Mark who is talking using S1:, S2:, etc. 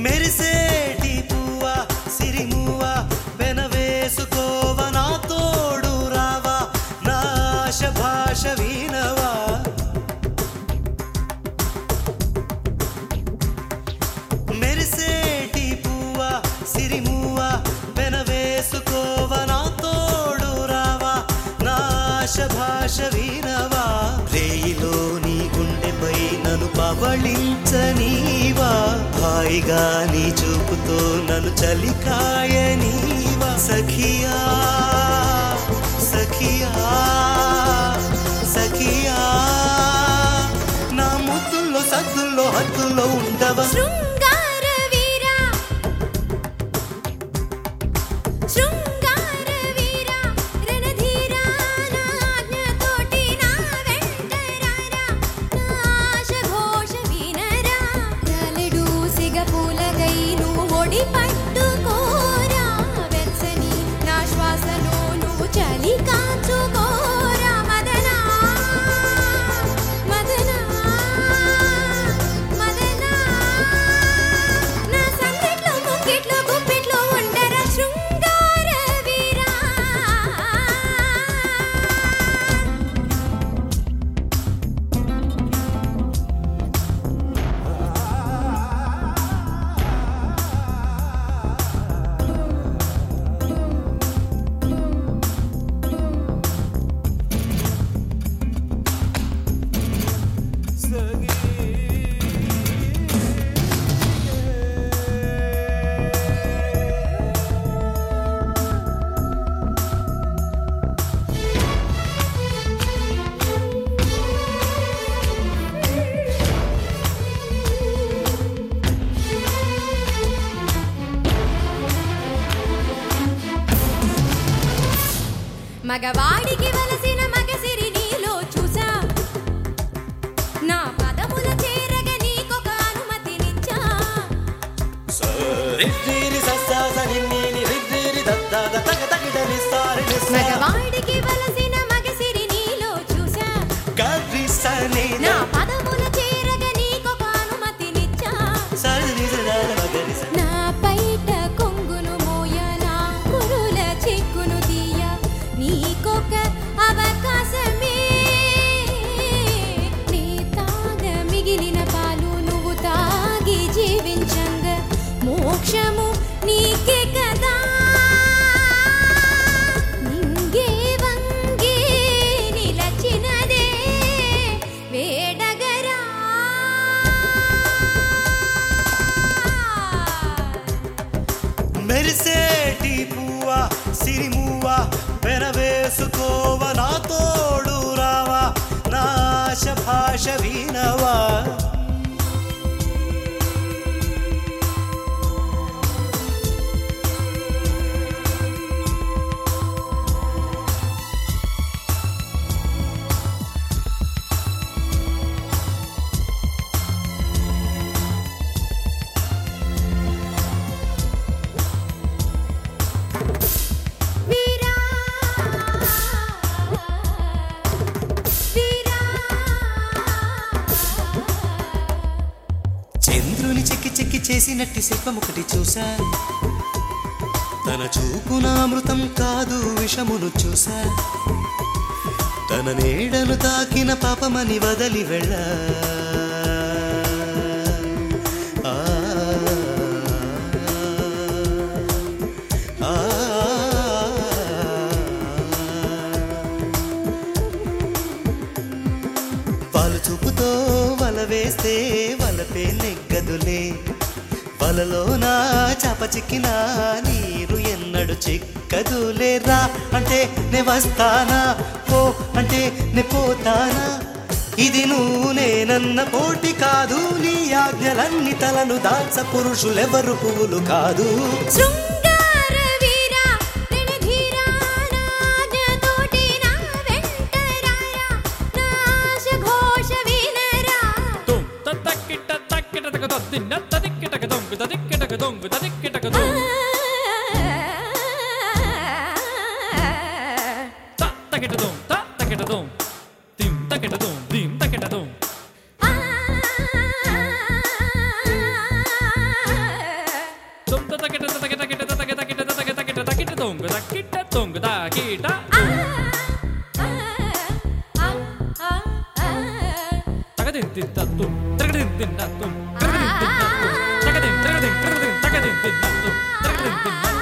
S1: మెరిసేటి పువ్వా సిరిమువా వెనవేసుకోవ నా తోడు రావా నా ఆశ భాష వినవా మెరిసేటి పువ్వా సిరిమువా వెనవేసుకోవ నా తోడు రావా నా ఆశ భాష వినవా రేయిలో నీ గుండెపై నన్ను పవళించనీవా హాయిగా నీ చూపుతో నన్ను చలికాయనీవా సఖియా సఖియా సఖియా నా ముద్దుల్లో సద్దుల్లో హద్దుల్లో ఉండవా
S2: శృంగార వీరా శృంగార వీరా రణధీరా నా ఆజ్ఞతోటి నా వెంట రారా నా ఆశ ఘోష వినరా రాలెడు సిగ పూలగై నువ్వు ఒడి పట్టుకోరా వెచ్చని నా శ్వాసను నువ్వు చలి కాచుకోరా మదనా మదనా మదనా నా సంగట్లో ముక్కిట్లో గుప్పిట్లో ఉండరా శృంగార వీరా మగవాడికి వలసిన మగసిరి నీలో చూసా నా పదముల చేరగ నీకొక అనుమతినిచ్చా
S1: రిద్దిరి సస్సాస నిన్నీని రిద్దిరి దద్దాద తగ తగిడని సారి నిస్సా.
S2: మగవాడికి వలసిన మగసిరి నీలో చూసా
S1: గర్రి సని
S2: నా పదముల చేరగ నీకొక అనుమతినిచ్చా
S1: సరి నిజదాల మగరి స.
S2: నా పైట కొంగును మోయ నా కురుల చిక్కును తీయ నీకొక అవకాశమే నీ తాగ మిగిలిన పాలు నువ్వు తాగి జీవించంగ మోక్షము నీకే కదా నింగే వంగే నిలచినదే వేడగరా
S1: మెరిసేటి పువ్వా సిరిమువ్వా వెనవేసుకోవ నా తోడు రావా నా ఆశ భాష వినవా
S2: వీరా వీరా
S1: చంద్రుని చెక్కి చెక్కి చేసినట్టి శిల్పం ఒకటి చూసా తన చూపున అమృతం కాదు విషమును చూసా తన నీడను తాకిన పాపమని వదలి వెళ్ళ ఆ, ఆ, పాలు చూపుతో వల వేస్తే వలపే నెగ్గదులే వలలోన చాప చిక్కిన నీరు ఎన్నడు చిక్కదులే రా అంటే నే వస్తానా పో అంటే నే పోతానా ఇది నువ్వు నేనన్న పోటీ కాదు నీ ఆజ్ఞలన్నీ తలను దాల్చ పురుషులెవరు పువ్వులు కాదు
S2: శృంగార వీరా రణధీరా నాజతోటి నా వెంట రారా నా ఆశ ఘోష వినరా
S3: తుం తక్కిట తక్కిట తక తిన్న తదిక్కిటక దొంగు తదిక్కిటక దొంగు తదిక్కిటక దొంగు త తకిట దొం త తకిట దొం తిం తకిట దొం దిం తకిట దొం
S2: ఆ
S3: తగదిన్ తిన్నత్తుం తగదిన్ తిన్నత్తుం తగదిన్ తిన్నత్తుం తగదిన్ తగదిన్ తగదిన్ తగదిన్ తిన్నత్తుం తగదిన్ తిన్నత్తుం